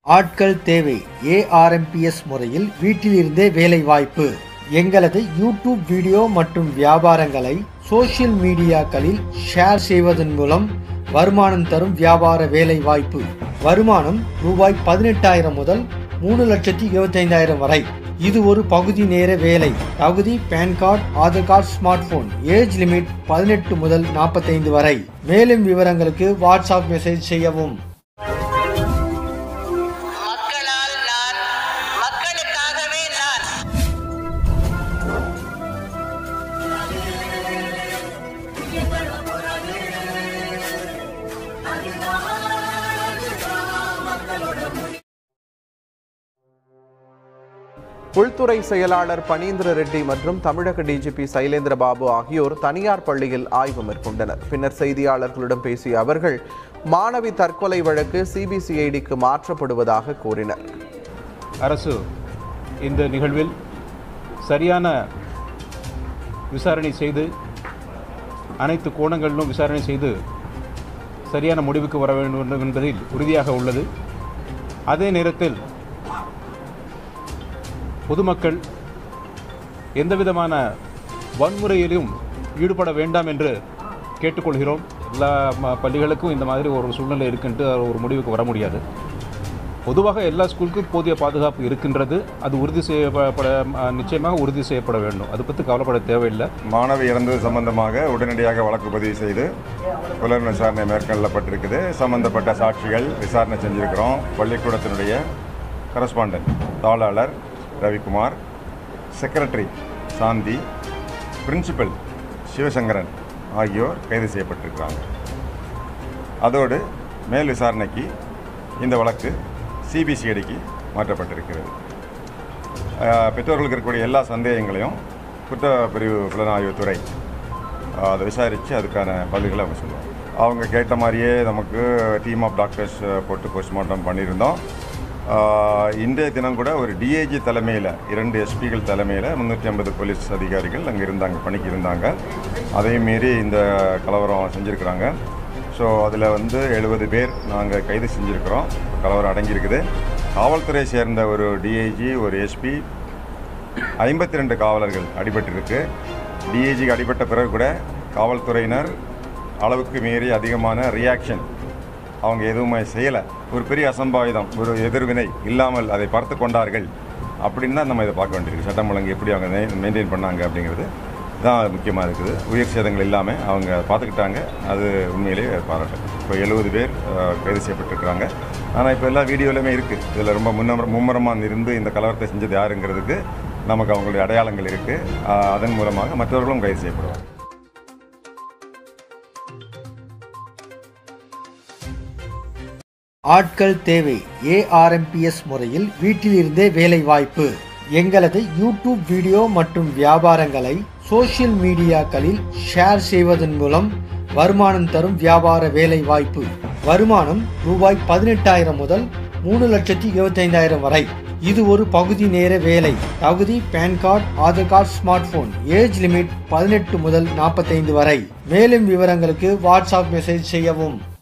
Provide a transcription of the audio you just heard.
ஆட்கள் தேவை ஏஆர்எம்பிஎஸ் முறையில் வீட்டிலிருந்தே வேலை வாய்ப்பு எங்களது யூடியூப் வீடியோ மற்றும் வியாபாரங்களை சோஷியல் மீடியாக்களில் ஷேர் செய்வதன் மூலம் வருமானம் தரும் வியாபார வேலை வாய்ப்பு வருமானம் ரூபாய் பதினெட்டாயிரம் முதல் மூணு லட்சத்தி இருபத்தைந்தாயிரம் வரை இது ஒரு பகுதி நேர வேலை தகுதி pan card Aadhaar card smart phone age limit பதினெட்டு முதல் நாற்பத்தைந்து வரை மேலும் விவரங்களுக்கு வாட்ஸ்அப் மெசேஜ் செய்யவும் மக்களால் நான் மக்களுக்காகவே நான் உள்துறை செயலாளர் பனீந்திர ரெட்டி மற்றும் தமிழக டிஜிபி சைலேந்திர பாபு ஆகியோர் தனியார் பள்ளியில் ஆய்வு மேற்கொண்டனர் பின்னர் செய்தியாளர்களிடம் பேசிய அவர்கள் மாணவி தற்கொலை வழக்கு சிபிசிஐடிக்கு மாற்றப்படுவதாக கூறினர் அரசு இந்த நிகழ்வில் சரியான விசாரணை செய்து அனைத்து கோணங்களிலும் விசாரணை செய்து சரியான முடிவுக்கு வர வேண்டும் என்பதில் உறுதியாக உள்ளது அதே நேரத்தில் பொதுமக்கள் எந்தவிதமான வன்முறையிலும் ஈடுபட வேண்டாம் என்று கேட்டுக்கொள்கிறோம் எல்லா ம- பள்ளிகளுக்கும் இந்த மாதிரி ஒரு சூழ்நிலை இருக்குன்ட்டு ஒரு முடிவுக்கு வர முடியாது பொதுவாக எல்லா ஸ்கூலுக்கும் போதிய பாதுகாப்பு இருக்கின்றது அது உறுதி செய்யப்பட அஹ், நிச்சயமாக உறுதி செய்யப்பட வேண்டும் அதை பற்றி கவலைப்பட தேவையில்லை மாணவி இறந்தது சம்பந்தமாக உடனடியாக வழக்கு பதிவு செய்து புலன் விசாரணை மேற்கொள்ளப்பட்டிருக்குது சம்பந்தப்பட்ட சாட்சிகள் விசாரணை செஞ்சிருக்கிறோம் பள்ளிக்கூடத்தினுடைய கரஸ்பாண்டன்ட் தாளாளர் ரவிக்குமார் செக்ரட்டரி சாந்தி பிரின்சிபல் சிவசங்கரன் ஆகியோர் கைது செய்யப்பட்டிருக்கிறாங்க அதோடு மேல் விசாரணைக்கு இந்த வழக்கு சிபிசிஐடிக்கு மாற்றப்பட்டிருக்கிறது அஹ், பெற்றோர்களுக்கு இருக்கக்கூடிய எல்லா சந்தேகங்களையும் குற்றப்பிரிவு புலனாய்வுத்துறை அஹ், அதை விசாரித்து அதுக்கான பதில்களை அவங்க சொல்லுவாங்க அவங்க கேட்ட மாதிரியே நமக்கு டீம் ஆஃப் டாக்டர்ஸ் போட்டு போஸ்ட்மார்ட்டம் பண்ணியிருந்தோம் அஹ், இன்றைய தினம் கூட ஒரு டிஏஜி தலைமையில் இரண்டு எஸ்பிகள் தலைமையில் முந்நூற்றி ஐம்பது போலீஸ் அதிகாரிகள் அங்கே இருந்தாங்க பணிக்கு இருந்தாங்க அதையும் மீறி இந்த கலவரம் செஞ்சுருக்கிறாங்க ஸோ அதில் வந்து எழுபது பேர் நாங்கள் கைது செஞ்சுருக்கிறோம் கலவரம் அடங்கியிருக்குது காவல்துறை சேர்ந்த ஒரு டிஐஜி ஒரு எஸ்பி ஐம்பத்தி ரெண்டு காவலர்கள் அடிபட்டிருக்கு டிஐஜிக்கு அடிபட்ட பிறகு கூட காவல்துறையினர் அளவுக்கு மீறி அதிகமான ரியாக்ஷன் அவங்க எதுவுமே செய்யலை ஒரு பெரிய அசம்பாவிதம் ஒரு எதிர்வினை இல்லாமல் அதை பார்த்து கொண்டார்கள் அப்படின்னு தான் நம்ம இதை பார்க்க வேண்டியிருக்கு சட்டம் ஒழுங்கு எப்படி அவங்க மெயின்டைன் பண்ணாங்க அப்படிங்கிறது தான் முக்கியமாக இருக்குது உயிர் சேதங்கள் இல்லாமல் அவங்க பார்த்துக்கிட்டாங்க அது உண்மையிலேயே பாராட்டு இப்போ எழுபது பேர் அஹ், கைது செய்யப்பட்டிருக்கிறாங்க ஆனால் இப்போ எல்லா வீடியோலையுமே இருக்குது இதில் ரொம்ப முன்னமர மும்முரமாக இருந்து இந்த கலவரத்தை செஞ்சது யாருங்கிறதுக்கு நமக்கு அவங்களுடைய அடையாளங்கள் இருக்குது அதன் மூலமாக மற்றவர்களும் கைது செய்யப்படுவாங்க ஆட்கள் தேவை ஏஆர்எம்பிஎஸ் முறையில் வீட்டிலிருந்தே வேலை வாய்ப்பு எங்களது யூடியூப் வீடியோ மற்றும் வியாபாரங்களை சோஷியல் மீடியாக்களில் ஷேர் செய்வதன் மூலம் வருமானம் தரும் வியாபார வேலை வாய்ப்பு வருமானம் ரூபாய் பதினெட்டாயிரம் முதல் மூணு லட்சத்தி இருபத்தைந்தாயிரம் வரை இது ஒரு பகுதி நேர வேலை தகுதி pan card Aadhaar card smart phone age limit பதினெட்டு முதல் நாற்பத்தைந்து வரை மேலும் விவரங்களுக்கு வாட்ஸ்அப் மெசேஜ் செய்யவும்